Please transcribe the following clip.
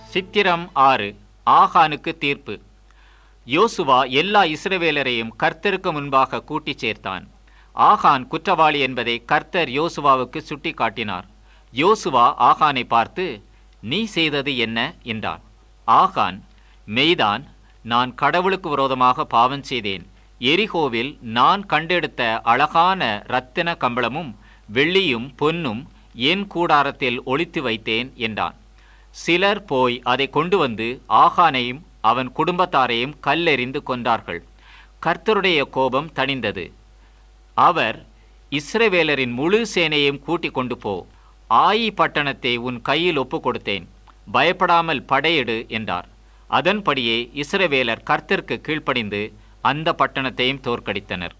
சித்திரம் ஆறு ஆகானுக்கு தீர்ப்பு யோசுவா எல்லா இஸ்ரவேலரையும் கர்த்தருக்கு முன்பாக கூட்டிச் சேர்த்தான் ஆகான் குற்றவாளி என்பதை கர்த்தர் யோசுவாவுக்கு சுட்டிக்காட்டினார் யோசுவா ஆகானை பார்த்து நீ செய்தது என்ன என்றான் ஆகான் மெய்தான் நான் கடவுளுக்கு விரோதமாக பாவம் செய்தேன் எரிகோவில் நான் கண்டெடுத்த அழகான இரத்தின கம்பளமும் வெள்ளியும் பொன்னும் என் கூடாரத்தில் ஒளித்து வைத்தேன் என்றான் சிலர் போய் அதை கொண்டு வந்து ஆகானையும் அவன் குடும்பத்தாரையும் கல்லெறிந்து கொன்றார்கள் கர்த்தருடைய கோபம் தணிந்தது அவர் இஸ்ரவேலரின் முழு சேனையையும் கூட்டிக் கொண்டு போ ஆயி பட்டணத்தை உன் கையில் ஒப்புக் கொடுத்தேன் பயப்படாமல் படையெடு என்றார் அதன்படியே இஸ்ரவேலர் கர்த்தருக்கு கீழ்ப்படிந்து அந்த பட்டணத்தையும் தோற்கடித்தனர்